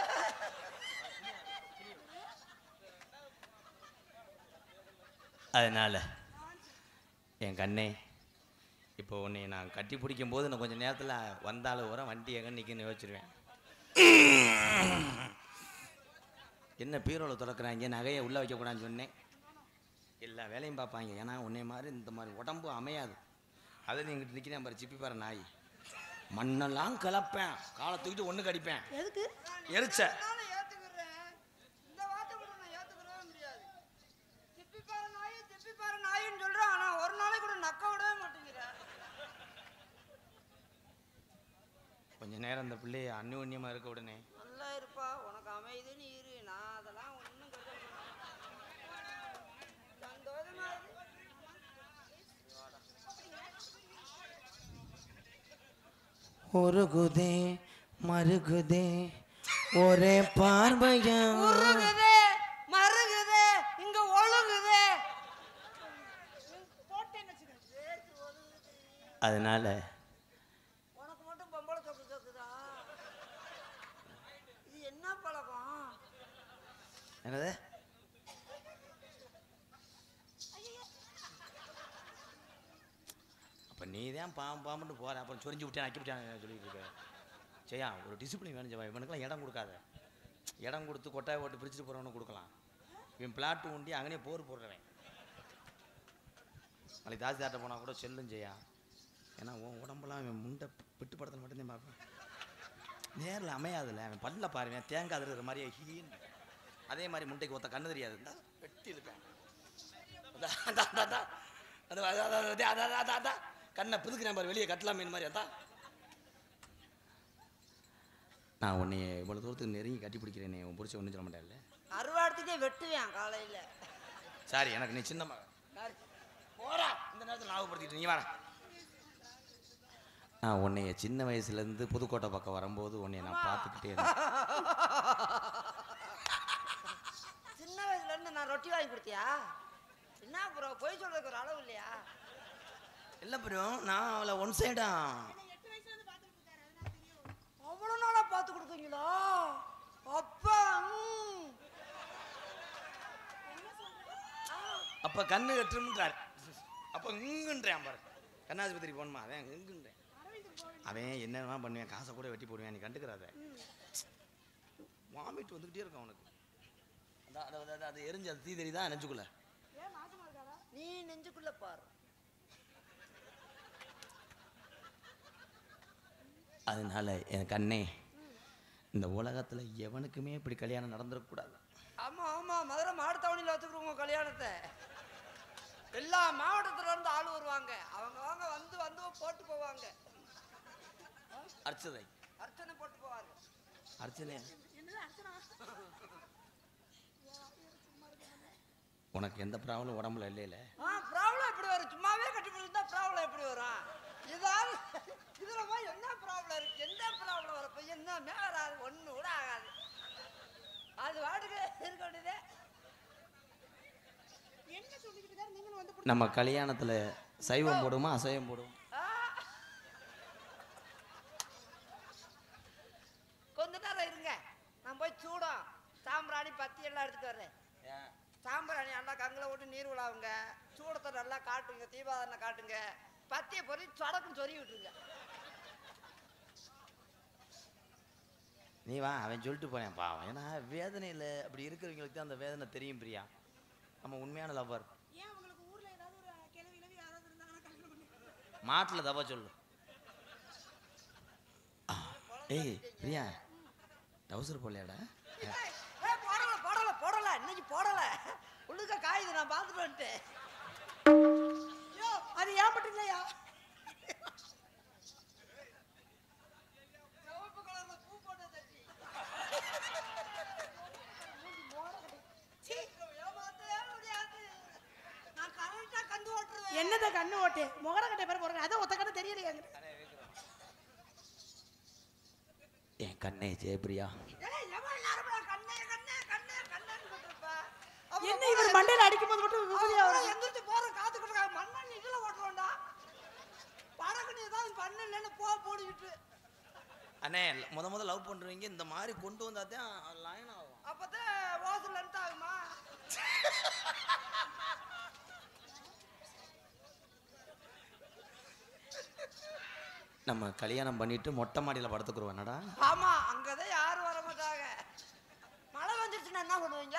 அதனால என் கண்ணே இப்போ உன்னை நான் கட்டி பிடிக்கும் போது நான் கொஞ்சம் நேரத்தில் வந்தாலும் வர வண்டி எங்கே நிற்குன்னு யோசிச்சிருவேன் என்ன பீரோவில் திறக்கிறாங்க நகையை உள்ளே வைக்கக்கூடாதுன்னு சொன்னேன் எல்லா வேலையும் பார்ப்பாங்க ஏன்னா உன்னை மாதிரி இந்த மாதிரி உடம்பு அமையாது அதில் இங்கிட்டு நிற்கிறேன் பாரு சிப்பி பாரு நாய் மண்ணெல்லாம் கிளப்பேன் காலை தூக்கிட்டு ஒன்று கடிப்பேன் எதுக்கு எரிச்ச நானும் ஏத்துக்கிறேன் இந்த வார்த்தை கூட நான் ஏத்துக்கவே முடியாது திப்பி பாரு நாய் திப்பி பாரு நாயின்னு சொல்றேன் ஆனா ஒரு நாளைக்கு கூட நக்க விடவே மாட்டேங்கிறேன் கொஞ்ச நேரம் அந்த பிள்ளைய அந்யோன்யமாக இருக்க உடனே நல்லா இருப்பா உனக்கு அமைதின்னு இரு நான் அதெல்லாம் ஒன்றும் கருத சந்தோஷமா இரு. உருகுதே மருகுதே ஒரே பார்வையா உருகுதே மருகுதே இங்க ஒழுகுதே அதனால உனக்கு மட்டும் பொம்பளை சொக்கு சொக்குதா இது என்ன பழக்கம் என்னது அப்போ நீ தான் பாம்பு பாம்புன்னு போற அப்புறம் சொரிஞ்சு விட்டேன் அக்கி விட்டேன் சொல்லிட்டு இருக்க சரியா ஒரு டிசிப்ளின் வேணும் ஜெபா இவனுக்கெல்லாம் இடம் கொடுக்காத இடம் கொடுத்து கொட்டாய் போட்டு பிரிச்சுட்டு போகிறவனு கொடுக்கலாம் இவன் பிளாட்டு உண்டி அங்கனே போர் போடுறவன் நாளைக்கு தாசிதார்ட்ட போனால் கூட செல்லும் செய்யா ஏன்னா உன் உடம்பெல்லாம் அவன் முண்டை பிட்டு படத்தில் மட்டும்தான் பார்ப்பேன் நேரில் அமையாதுல்ல அவன் பல்ல பாருவேன் தேங்காய் இருக்கிற மாதிரியே ஹீன்னு அதே மாதிரி முட்டைக்கு ஒத்த கண்ணு தெரியாது இந்தா, வெட்டி இருப்பேன் அதான், அதான், அதான், அதான். அது, அது, அது, அது, அது, அது, அது, அதான். கண்ணை பிதுக்குறேன் பாரு வெளியே கட்டலாம் மீன் மாதிரி அதான் நான் உன்னை இவ்வளோ தூரத்துக்கு நெருங்கி கட்டி பிடிக்கிறேனே உன் பிடிச்ச ஒன்றும் சொல்ல மாட்டேன்ல அறுவாடத்துக்கே வெட்டுவேன் காலையில சாரி எனக்கு நீ சின்ன மகன் போடா இந்த நேரத்தில் ஞாபகப்படுத்திட்டு நீ வாடா நான் உன்னைய சின்ன வயசுலேருந்து புதுக்கோட்டை பக்கம் வரும்போது உன்னைய நான் பார்த்துக்கிட்டே இருந்தேன் சின்ன வயசுல இருந்து நான் ரொட்டி வாங்கி கொடுத்தியா என்ன ப்ரோ பொய் சொல்றதுக்கு ஒரு அளவு இல்லையா இல்லை ப்ரோ நான் அவளை ஒன் சைடா அவ்வளவு நாளா பார்த்து கொடுத்தீங்களா அப்பா ம். அப்போ கண்ணு கட்டும்ன்றார் அப்போ இங்குன்றேன் பாரு கண்ணாஸ்பத்திரி போகணுமா அவன் இங்குன்றேன் அவன் என்னென்ன பண்ணுவேன் காசை கூட வெட்டி போடுவேன் நீ கண்டுக்கிறாத வாமிட் வந்துக்கிட்டே இருக்கும் அவனுக்கு அதான் அது- அது- அது- அது எரிஞ்சு அது தீ தெரியுதா நெஞ்சுக்குள்ள நீ நெஞ்சுக்குள்ள பாரு அதனால என் கண்ணே இந்த உலகத்தில் எவனுக்குமே இப்படி கல்யாணம் நடந்துடக்கூடாது ஆமா ஆமா மதுரை மாடுத்தாவணியில் வச்சுக்கிறோங்க கல்யாணத்தை எல்லா மாவட்டத்துல இருந்து ஆள் வருவாங்க அவங்க அவங்க வந்து வந்து போட்டு போவாங்க அர்ச்சதை அர்ச்சனை போட்டு போவாங்க அர்ச்சனை உனக்கு எந்த ப்ராப்ளம் உடம்புல இல்லையில ஆ ப்ராப்ளம் எப்படி வரும் சும்மாவே கட்டி பிடிச்சிருந்தா ப்ராப்ளம் எப்படி வரும் இதாவது இதுல போய் என்ன ப்ராப்ளம் இருக்கு என்ன ப்ராப்ளம் வரப்போ என்னமே வராது ஒண்ணு கூட ஆகாது அது வாட்டுக்கு இருக்க வேண்டியதே என்ன சொல்லிக்கிட்டு இருக்காரு நீங்களும் வந்து நம்ம கல்யாணத்தில் சைவம் போடுமா அசைவம் போடுவோம் ஆ. கொஞ்ச நேரம் இருங்க நான் போய் சூடம் சாம்பிராணி பத்தி எல்லாம் எடுத்துட்டு வரேன் சாம்பிராணி நல்லா கங்கில் விட்டு நீர் விழாவுங்க சூடத்தை நல்லா காட்டுங்க தீபாவளி காட்டுங்க பத்தியை பொறி சொடக்குன்னு சொறி விட்டுருங்க நீ வா அவன் சொல்லிட்டு போனேன் பாவம் ஏன்னா வேதனையில் அப்படி இருக்கிறவங்களுக்கு தான் அந்த வேதனை தெரியும் பிரியா நம்ம உண்மையான லவ்வர் ஏன் உங்களுக்கு ஊர்ல ஏதாவது ஒரு கிளவி கிளவி யாராவது இருந்தாங்கன்னா கல்யாணம் பண்ணி மாட்டில் தப்பா சொல்லு ஆ, ஏய் பிரியா டவுசர் போடலையாடா ஏய், போடல போடல போடல இன்னைக்கு போடல உள்ளுக்க காயுது நான் பார்த்துட்டு வந்துட்டேன் ஐயோ அது ஏன் மட்டும் இல்லையா சிவப்பு கலர்ல பூ போட்ட தட்டி சீ, ஏமாத்தவே முடியாது நான் கரெக்டா கண்டு ஓட்டுருவேன் என்னத கண்ணு ஓட்டு முகர கட்டை பேர் போறாங்க அதான் ஒத்த கண்ணு தெரியலையா என் கண்ணே ஜெயபிரியா ஏய், எவ்வளவு நேரமா கண்ணே, கண்ணே, கண்ணே, கண்ணேன்னு கூப்பிட்டுருப்ப? அப்புறம் என்ன இவர் மண்டையில அடிக்கும் போது மட்டும் விபூதியா அப்புறம் வரும் எந்திரிச்சு போற காத்துக்கிட்டு இருக்காங்க. மண்ணெண்ணெய் இதுல ஓட்டுறோம்டா. பறக்குன்னு ஏதாவது பண்ணலைன்னு போ போடிக்கிட்டு. அண்ணே முத முத லவ் பண்ணுறவங்க இந்த மாதிரி கொண்டு வந்தா தான் லைன் ஆகும் அப்பதான் ஓசு length ஆகுமா? நம்ம கல்யாணம் பண்ணிட்டு மொட்டை மாடியில் படுத்துக்குருவோம் என்னடா ஆமா அங்கதான் யாரும் வர மாட்டாங்க மழை வந்துருச்சு போச்சுன்னா என்ன பண்ணுவீங்க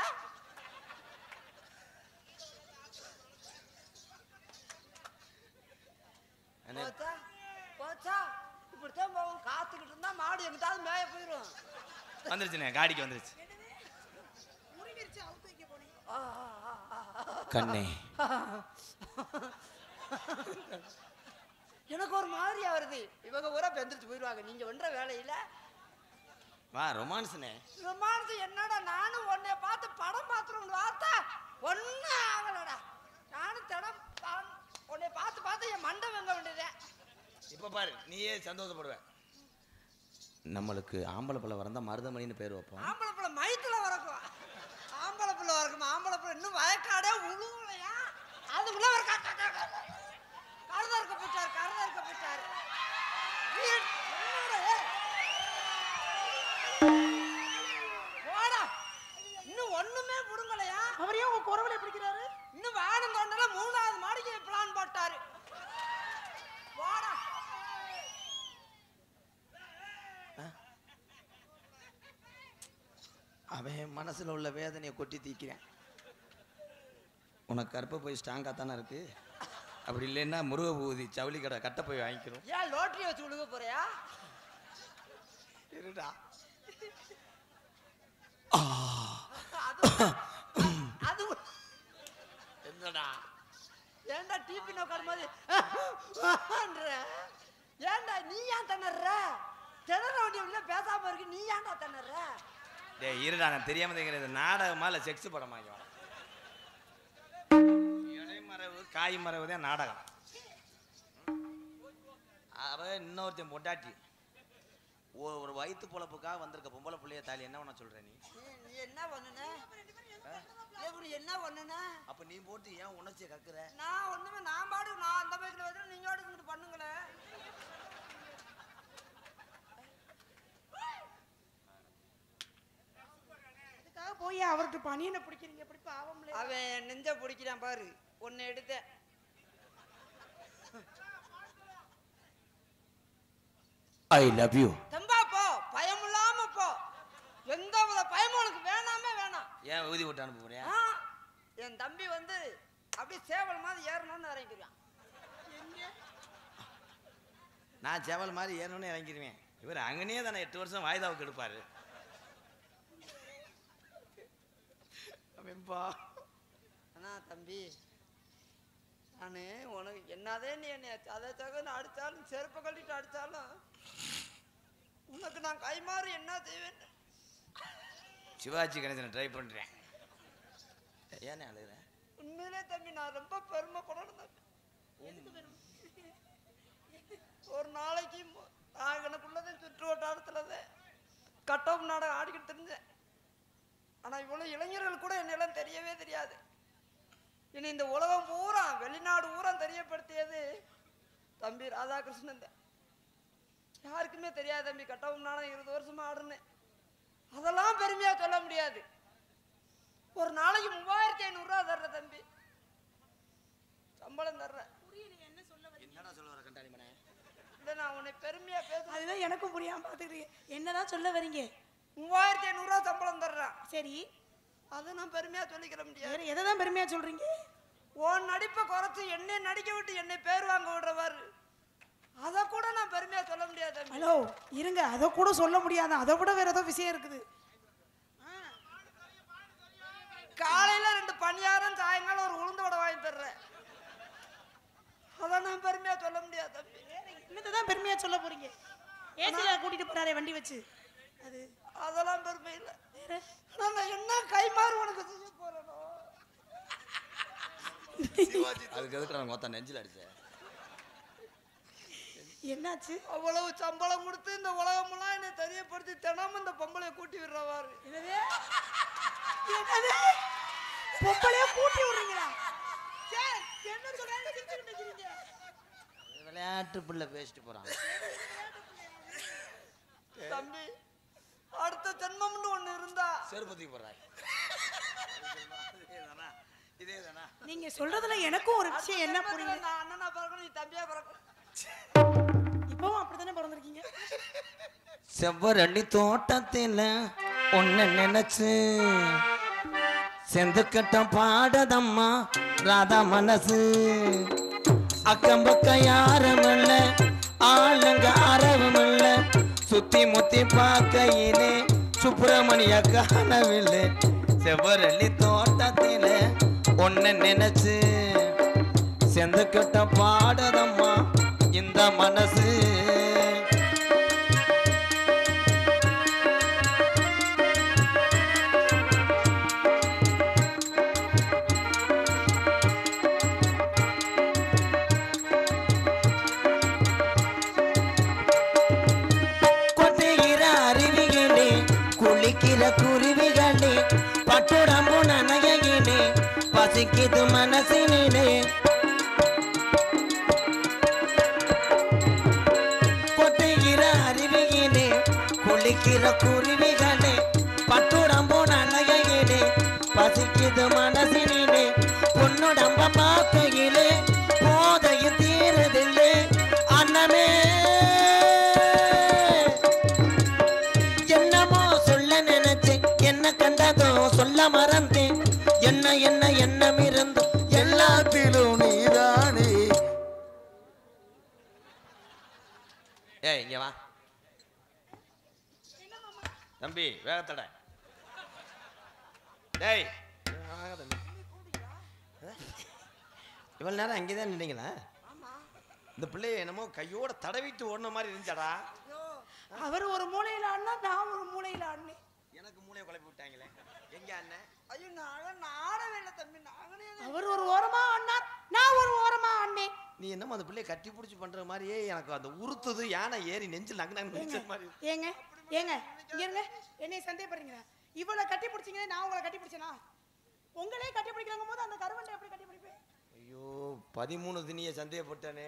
அண்ணே, போச்சா போச்சா இப்படித்தான் போவோம் காத்துக்கிட்டு இருந்தா மாடு எங்கிட்டாவது மேய போயிடும் வந்துருச்சுண்ணே காடிக்கு வந்துருச்சு முருங்கிருச்சு அவுத்து வைக்க போனீங்க ஆ, ஆ, ஆ, ஆ. கண்ணே எனக்கு ஒரு மாதிரியா வருது இவங்க ஊரா பெந்திரிச்சு போயிடுவாங்க நீங்க பண்ற வேலையில வா ரொமான்ஸ்ண்ணே ரொமான்ஸ் என்னடா நானும் உன்னைய பார்த்து படம் பார்த்துருவோம் வார்த்தா ஒன்னும் ஆகலடா நானும் தினம் பா- உன்னைய பார்த்து பார்த்து என் மண்டை வெங்க வேண்டியதே இப்ப பாரு நீயே சந்தோஷப்படுவ நம்மளுக்கு ஆம்பளை பிள்ளை வரந்தா மருதமணின்னு பேர் வைப்போம் ஆம்பளை பிள்ளை மயத்துல வரக்கும் ஆம்பளை பிள்ளை வரக்கும் ஆம்பளை பிள்ளை இன்னும் வயக்காடே உழுவலையா அதுக்குள்ள ஒரு கருதா இருக்க போயிட்டாரு கருதா இருக்க போயிட்டாரு வீட்- என்னடா இது? போடா இன்னும் ஒண்ணுமே புடுங்கலையா அவர் ஏன் உங்க குறவலை பிடிக்கிறாரு இன்னும் வானம் தோண்டல மூணாவது மாடிக்கு பிளான் போட்டாரு போடா அவன் மனசுல உள்ள வேதனையை கொட்டி தீக்கிறேன் உனக்கு கருப்பை போய் ஸ்ட்ராங்காக தானே இருக்கு அப்படி இல்லைன்னா முருக பூதி ஜவுளி கடை கட்ட போய் வாங்கிக்கிறோம் ஏன் லோட்டரி வச்சு விழுக போறியா இருடா அது அது என்னடா ஏன்டா டிபி நோக்காத மாதிரி ஏன்டா நீ ஏன் திணற திணற வேண்டிய பேசாம இருக்கு நீ ஏன்டா திணற டேய் இருடா நான் தெரியாம தெரிகிறது நாடகமா இல்லை செக்ஸ் படமா இங்க வா. இடைமறைவு காய் மறைவு தான் நாடகம் அவ இன்னொருத்தன் பொண்டாட்டி ஒ- ஒரு வயிற்று பொழப்புக்காக வந்திருக்க பொம்பளை புள்ளைய தாலி என்ன பண்ண சொல்ற நீ நீ- நீ என்ன பண்ணுன எப்படி என்ன பண்ணுன அப்ப நீ போட்டு ஏன் உணர்ச்சியை கக்குற நான் ஒண்ணுமே நான் பாடு நான் அந்த பைக்கில் வந்து நீங்க இங்கிட்டு பண்ணுங்களேன் அதுக்காக போய் அவர்கிட்ட பனியனை பிடிக்கிறீங்க எப்படி பாவம்ல அவன் நெஞ்ச பிடிக்கிறான் பாரு ஒன்னு எடுத்தேன் ஐ லவ் யூ தெம்பா போ பயம் இல்லாம போ எந்த வித பயமும் உனக்கு வேணாமே வேணாம் ஏன் ஊதி விட்டு அனுப்ப போறியா ஆ, என் தம்பி வந்து அப்படியே சேவல் மாதிரி ஏறணும்னு இறங்கிக்கிறான் நான் செவல் மாதிரி ஏறணும்னு இறங்கிடுவேன் இவர் அங்கனே தானே எட்டு வருஷம் வாய்தாவுக்கு எடுப்பாரு அவன்பா அண்ணா தம்பி நானு உனக்கு என்னதே நீ என்னை அதை தகுந்த அடித்தாலும் செருப்பை கட்டிட்டு அடித்தாலும் உனக்கு நான் கைமாறி என்ன செய்வேன் சிவாஜி கணேசனை ட்ரை பண்றேன் ஏனே அழுகுற உண்மையிலே தம்பி நான் ரொம்ப பெருமைப்படணும் தம்பி ஒரு நாளைக்கு மு- நான் எனக்குள்ளதே சுற்று வட்டாரத்துலதான் கட்டோம் நாடகம் ஆடிக்கிட்டு தெரிஞ்சேன் ஆனா இவ்வளவு இளைஞர்கள் கூட என்னெல்லாம் தெரியவே தெரியாது இனி இந்த உலகம் பூரா வெளிநாடு பூரா தெரியப்படுத்தியது தம்பி ராதாகிருஷ்ணன் தான் யாருக்குமே தெரியாது தம்பி கட்டவும் நாடகம் இருபது வருஷமா ஆடுனேன் அதெல்லாம் பெருமையா சொல்ல முடியாது ஒரு நாளைக்கு மூவாயிரத்தி ஐநூறுரூவா தர்ற தம்பி சம்பளம் தர்றேன் என்னடா சொல்ல வர கண்டாணி மனே இல்லை நான் உன்னை பெருமையா பேசுறேன் அதுதான் எனக்கும் புரியாம பாத்துக்கிறீங்க என்னதான் சொல்ல வரீங்க மூவாயிரத்தி ஐநூறுரூவா சம்பளம் தர்றேன் சரி அதை நான் பெருமையா சொல்லிக்கிற முடியாது வேற எதை தான் பெருமையா சொல்றீங்க உன் நடிப்பை குறைச்சு என்னை நடிக்க விட்டு என்னை பேர் வாங்க விடுறவாரு அதை கூட நான் பெருமையா சொல்ல முடியாது தம்பி. ஹலோ இருங்க அதை கூட சொல்ல முடியாது அதை விட வேற ஏதோ விஷயம் இருக்குது காலையில ரெண்டு பணியாரம் சாயங்காலம் ஒரு உளுந்த வடை வாங்கி தர்றேன் அதை நான் பெருமையா சொல்ல முடியாது தம்பி என்னத்தை தான் பெருமையா சொல்ல போறீங்க ஏசில கூட்டிட்டு போறாரே வண்டி வச்சு அது அதெல்லாம் பெருமை இல்லை வேற ஆனா நான் என்ன கைமாறு உனக்கு செய்ய போறேனோ அதுக்கு எதுக்கு நான் மொத்தம் நெஞ்சில் அடிச்சேன் என்னாச்சு அவ்வளவு சம்பளம் கொடுத்து இந்த உலகமெல்லாம் என்னை தெரியப்படுத்தி தினமும் இந்த பொம்பளைய கூட்டி விடுறவாரு என்னது என்னது பொம்பளையா கூட்டி விடுறீங்களா சரி, என்ன சொல்றாங்க சிரிச்சுக்கிட்டு நிக்கிறீங்க விளையாட்டு பிள்ளை பேசிட்டு போறான் தம்பி அடுத்த ஜென்மம்னு ஒண்ணு இருந்தா செருப்பத்துக்கு போடுறாய் இதே தானா நீங்க சொல்றதுல எனக்கும் ஒரு விஷயம் என்ன ஜென்மத்துல புரியுது நான் அண்ணனா பிறக்கணும் நீ தம்பியா பிறக்கணும் இப்பவும் அப்படித்தானே பிறந்திருக்கீங்க செவ்வரளி தோட்டத்தில் உன்னை நினைச்சு செந்துக்கட்டம் பாடதம்மா ராதா மனசு அக்கம் பக்கம் யாரும் இல்ல ஆளுங்க ஆரவும் இல்ல சுத்தி முத்தி பார்க்கையிலே சுப்பிரமணிய காணவில்லை செவ்வரளி தோட்டத்தில உன்னை நினைச்சு செந்துக்கட்டம் பாடதம்மா இந்த மனசு கொட்டுகிற அருவிகளே குளிக்கிற குருவிகளே பட்டுடம்பு நனையிலே பசிக்குது மனசினிலே கொட்டுகிற அருவிகளே குளிக்கிற குருவிகளே பட்டுடம்பு நனையிலே பசிக்குது மனசினிலே பொன்னுடம்ப பார்க்கையிலே போதையும் தீரதில்லை அன்னமே என்னமோ சொல்ல நினைச்சேன் என்ன கண்டதோ சொல்ல மறந்தேன் என்ன என்ன எண்ணம் இருந்தோ எல்லாத்திலும் நீதானே ஏய் இங்க வா தம்பி வேகத்தட டேய் வாங்க தம்பி. இவ்வளவு நேரம் அங்கே தான் நின்றீங்களா இந்த பிள்ளைய என்னமோ கையோட தடவிட்டு ஓடின மாதிரி இருந்துச்சாடா அவர் ஒரு மூலையில ஆடினா நான் ஒரு மூலையில ஆடினேன் எனக்கு மூளையை குழப்பி விட்டாங்களே எங்க அண்ணன் ஐயோ நாங்க நாடவே இல்லை தம்பி நாங்களே அவர் ஒரு ஓரமா ஆடினார் நான் ஒரு ஓரமா ஆடினேன் நீ என்னமோ அந்த பிள்ளைய கட்டி பிடிச்சி பண்ற மாதிரியே எனக்கு அந்த உறுத்துது யானை ஏறி நெஞ்சில் நங்கு நங்கு ஏங்க நெஞ்ச மாதிரி ஏங்க ஏங்க இங்க இருங்க என்னை சந்தேகப்படுறீங்க இவளை கட்டி பிடிச்சீங்க நான் உங்களை கட்டி பிடிச்சேனா உங்களே கட்டி பிடிக்கிறாங்க போது அந்த கருவண்டை எப்படி கட்டி பிடிப்பேன் ஐயோ பதிமூணு தினிய சந்தேகப்பட்டனே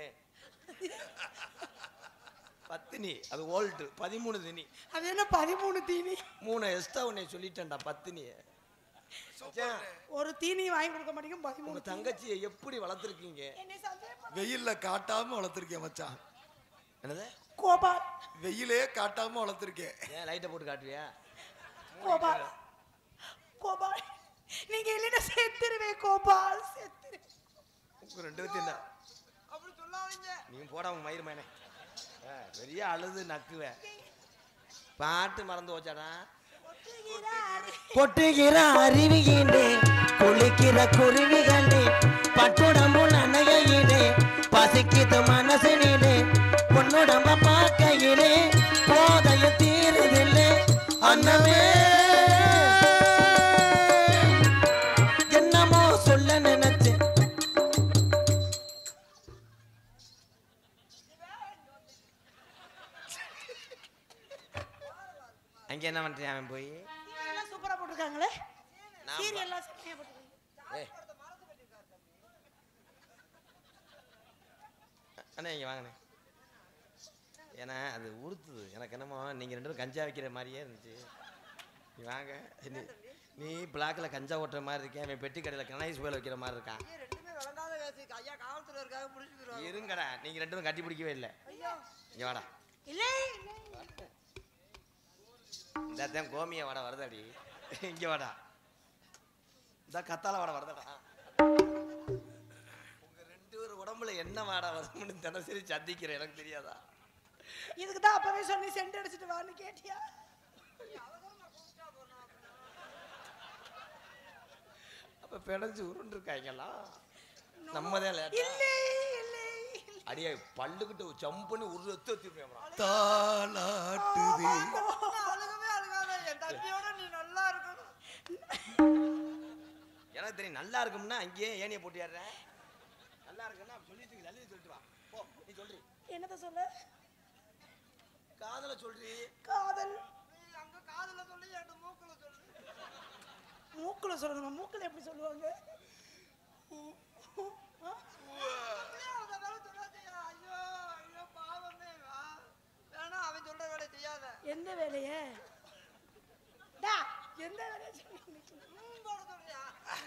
பத்தினி அது ஓல்டு பதிமூணு தினி அது என்ன பதிமூணு தீனி மூணு எக்ஸ்ட்ரா உன்னை சொல்லிட்டேன்டா பத்தினிய மச்சான், ஒரு தீனி வாங்கி கொடுக்க மாட்டேங்க உங்க பதிமூணு தீனி. தங்கச்சியை எப்படி வளர்த்துருக்கீங்க என்னை சந்தேகப்பட வெயில்ல காட்டாம வளர்த்துருக்கேன் மச்சான் என்னது கோபால் வெயிலே காட்டாம வளர்த்துருக்கேன் ஏன் லைட்டை போட்டு காட்டுவியா கோபால் கோபால் நீங்க இல்லைன்னா செத்துருவேன் கோபால் செத்துரு உங்க ரெண்டு பேர்த்தையும் என்ன அப்படி சொல்லாதீங்க நீ போடாம மயிர் மயனே ஆ, பெரிய அழுது நக்குவேன் பாட்டு மறந்து வச்சாடா கொட்டுகிற அருவியிலே குளிக்கிற குருவிகளே பட்டுடம்பு நனையிலே பசிக்குது மனசினிலே பொன்னுடம்ப பார்க்கையிலே போதைய தீருதில்லை அன்னமே என்னமோ சொல்ல நினைச்சேன் அங்க என்ன பண்றேன் அவன் போய் எல்லாம் சூப்பரா போட்டிருக்காங்களே நான் சீரியல் எல்லாம் செம்மையா போட்டிருக்காங்க ஏய். அண்ணா இங்க வாங்கண்ணே ஏன்னா அது உறுத்துது எனக்கு என்னமோ நீங்க ரெண்டு பேரும் கஞ்சா வைக்கிற மாதிரியே இருந்துச்சு நீ வாங்க நீ- நீ பிளாக்ல கஞ்சா ஓட்டுற மாதிரி இருக்கேன் அவன் பெட்டி கடையில் கணேஷ் போயில வைக்கிற மாதிரி இருக்கான் ஐயா ரெண்டுமே விளங்காத பேசி ஐயா காவல்துறை இருக்காக பிடிச்சிக்கிறோம் இருங்கடா நீங்க ரெண்டு பேரும் கட்டி பிடிக்கவே இல்லை ஐயா இங்க வாடா இல்லை இந்த கோமிய வாடா வருதாடி இங்க வாடா இந்த கத்தால வாடா வருதாடா உங்க ரெண்டு பேர் உடம்புல என்ன வாடா வரும்னு தினசரி சந்திக்கிறேன் எனக்கு தெரியாதா இதுக்கு தான் அப்பவே சொன்னி சென்ட் அடிச்சிட்டு வான்னு கேட்டியா அப்ப பிணைஞ்சு உருண்டு இருக்காங்களா நம்மதான் லேட்டா இல்லை இல்லை இல்லை. அடியே பல்லுக்கிட்ட சம்புன்னு உரு எத்து வச்சிருப்பேன் தாலாட்டுதே அழுகவே அழுகாத என் தம்பியோட நீ நல்லா இருக்கணும் எனக்கு தெரியும் நல்லா இருக்கும்னா அங்கேயே ஏனியை போட்டு ஏறுறேன் நல்லா இருக்குன்னா சொல்லிட்டு தள்ளி சொல்லிட்டு வா போ நீ சொல்றி என்னத்த சொல்ல காதல சொல்றி காதல் நீ அங்க காதுல சொல்லி என் மூக்குல சொல்லு மூக்குல சொல்லணுமா மூக்குல எப்படி சொல்லுவாங்க ஆ? அப்படியே அந்த வேலை சொல்லாதீங்க. ஐயோ ஐயோ பாவமே வா வேணா அவன் சொல்ற வேலை செய்யாத எந்த வேலைய டா எந்த வேலைய சொன்னீங்க? ம் போட சொல்றியா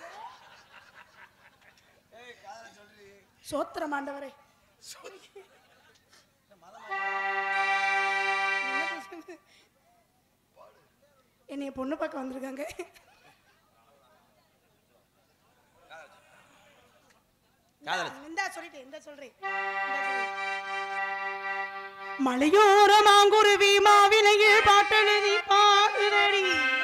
சோத்திரம் ஆண்டவரே என்னத்த சொல்லு? என்னை என்னைய பொண்ணு பார்க்க வந்திருக்காங்க காதல் இந்தா சொல்லிட்டேன் இந்த சொல்றேன் இந்தா சொல்றேன். மலையோர மாங்குருவி மாவிலையில் பாட்டெழுதி பாடுதடி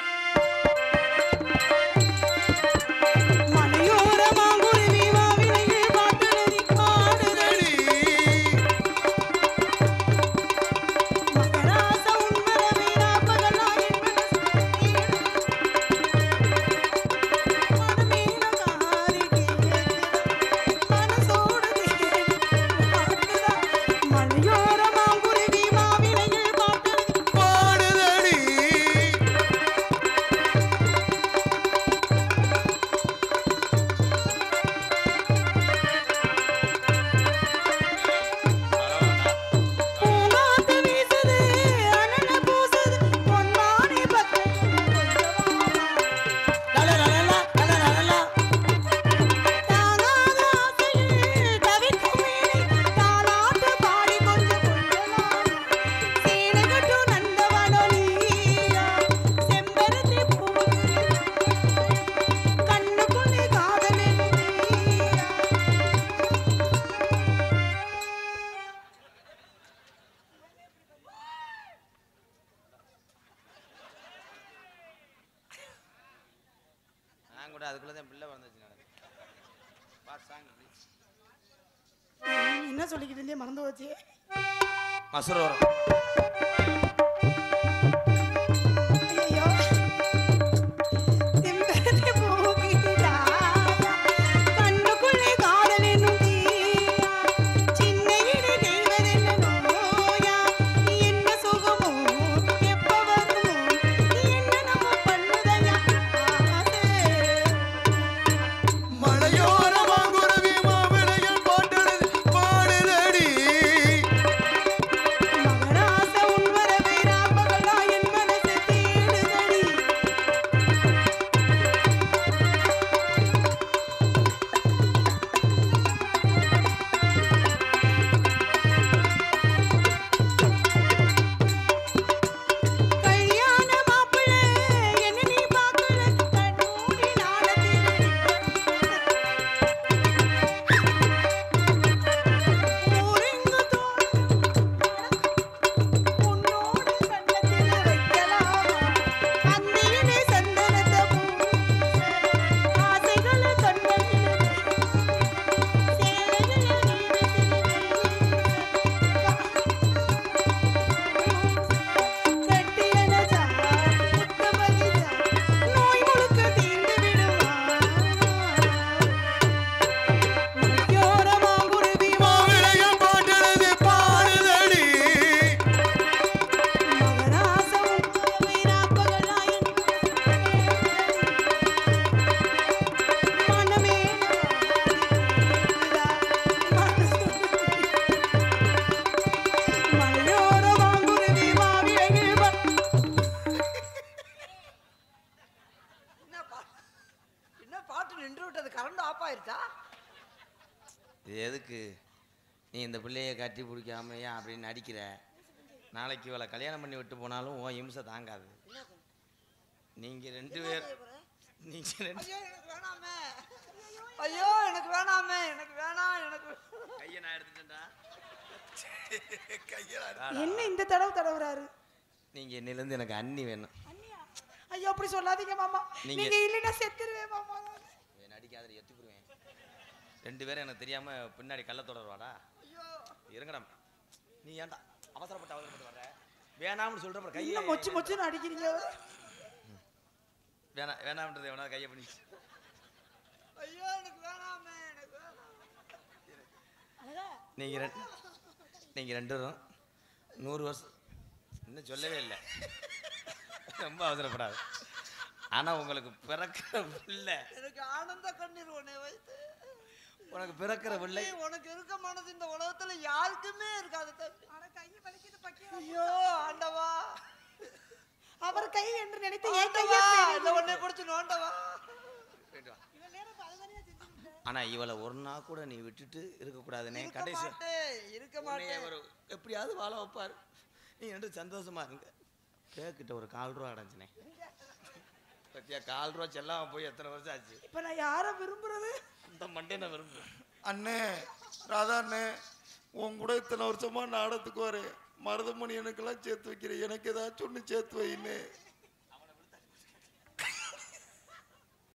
மலையோர மாங்குருவி மாவிலையில் பாட்டெழுதி பாடுதடி மகராச உன்மரவே ராப்பகலா என் மனமே நகாரி மனசோடு மலையோர மாங்குருவி மாவிலையில் பாட்டெழுதி பாடுதடி பூங்காத்து வீசுது அனல பூசுது பொன்மானி பக்கம் தாங்காத ஆசையில் தவிக்கும் மேனி தாலாட்டு பாடி கொஞ்சம் கொஞ்சலாம் சீனகட்டு நந்தவனொலியா செம்பருத்தி பூவு கண்ணுக்குள்ளே காதலின் நீயா நான் கூட அதுக்குள்ள தான் பிள்ளை வந்துச்சு நடக்கு பாட் சாங் என்ன சொல்லிக்கிட்டு இருந்தே மறந்து போச்சு மசூர் வரும் ஐயையோ. செம்பருத்தி பூக்கிதா, கண்ணுக்குள்ளே காதல் என்னும் தீயா, சின்ன இடி தெய்வதென்ன நோயா, என்ன சுகமோ, எப்ப வருமோ, என்ன நம்ம பண்ணுதையா ஆசை. மலையோர மாங்குருவி மாவிளையில் பாட்டெழுதி பாடுதடி மகராச உன்வரவே ராப்பகலா என் மனசு தேடுதடி கல்யாண மாப்பிள்ளை என்ன நீ பார்க்கல கண்ணூடி நாடத்தில் ஊரெங்கு உன்னோடு கண்ணத்தில் வைக்கலாமா அந்தியிலே சந்தனத்தை ஆசைகளை கண்களில் சேலைகளை கட்டியனஜா முத்தமதிஜா நோய் முழுக்க தீர்ந்து விடுமா மலையோரமாங்குருவி மாவிளையில் பாட்டெழுதி பாடுதடி மகராசம் வீராப்பகலாயன் மனமே மலையோரமாங்குருவி மாவிலையில் வ- என்ன பாட்டு என்ன பாட்டு நின்று விட்டது கரண்ட் ஆஃப் ஆயிருச்சா இது எதுக்கு நீ இந்த பிள்ளைய கட்டி பிடிக்காம ஏன் அப்படின்னு நடிக்கிற நாளைக்கு இவளை கல்யாணம் பண்ணி விட்டு போனாலும் உன் இம்சை தாங்காது நீங்க ரெண்டு பேர் நீங்க ரெண்டு ஐயோ எனக்கு வேணாமே ஐயோ எனக்கு வேணாமே எனக்கு வேணாம் எனக்கு வே- கையை நான் எடுத்துட்டேன்டா என்ன இந்த தடவை தடவுறாரு நீங்க இன்னிலேருந்து எனக்கு அண்ணி வேணும் அண்ணியா ஐயோ அப்படி சொல்லாதீங்க மாமா நீங்க- நீங்க இல்லைன்னா செத்துருவேன் மாமா நானு. இவன் நடிக்காத எத்துக்குருவேன் ரெண்டு பேரும் எனக்கு தெரியாம பின்னாடி கள்ள தொடர்வாடா இருங்கடா நீ ஏன்டா அவசரப்பட்டு அவசரப்பட்டு வர்ற வேணாம்னு சொல்றப்ப கையை என்ன மொச்சு மொச்சுன்னு அடிக்கிறீங்க வேணாம் வேணாம்ன்றது எவனா கையை பண்ணி ஐயோ எனக்கு வேணாமே எனக்கு வேணாம் அழகா நீங்க ரெண்டு நீங்க ரெண்டு பேரும் நூறு வருஷம் இன்னும் சொல்லவே இல்லை ரொம்ப அவசரப்படாது ஆனா உங்களுக்கு பிறக்கிற பிள்ளை எனக்கு ஆனந்த கண்ணீர் உன்னை வைத்து உனக்கு பிறக்கிற பிள்ளை ஏய், உனக்கு இருக்க மனது இந்த உலகத்துல யாருக்குமே இருக்காது தம்பி ஐயோ ஆண்டவா அவர் கை என்று நினைத்து என் ஆண்டவா கையை இந்த உன்னை பிடிச்சு நோண்டவா ஆனா இவளை ஒரு நாள் கூட நீ விட்டுட்டு இருக்கக்கூடாதுனே இருக்க கடைசி மாட்டேன் இருக்க உன்னைய மாட்டேன் ஒரு எப்படியாவது வாழ வைப்பாரு நீ ரெண்டு சந்தோஷமா இருங்க கேக்கிட்ட ஒரு கால் ரூபா அடைஞ்சினே பத்தியா கால் ரூபா செல்லாம போய் எத்தனை வருஷம் ஆச்சு இப்ப நான் யாரை விரும்புறது இந்த மண்டே நான் விரும்புறேன் அண்ணே ராதா அண்ணே உன் கூட இத்தனை வருஷமா நாடத்துக்கு வரேன் மருதமணி எனக்கெல்லாம் சேர்த்து வைக்கிறேன் எனக்கு ஏதாச்சும் ஒன்று சேர்த்து வைன்னு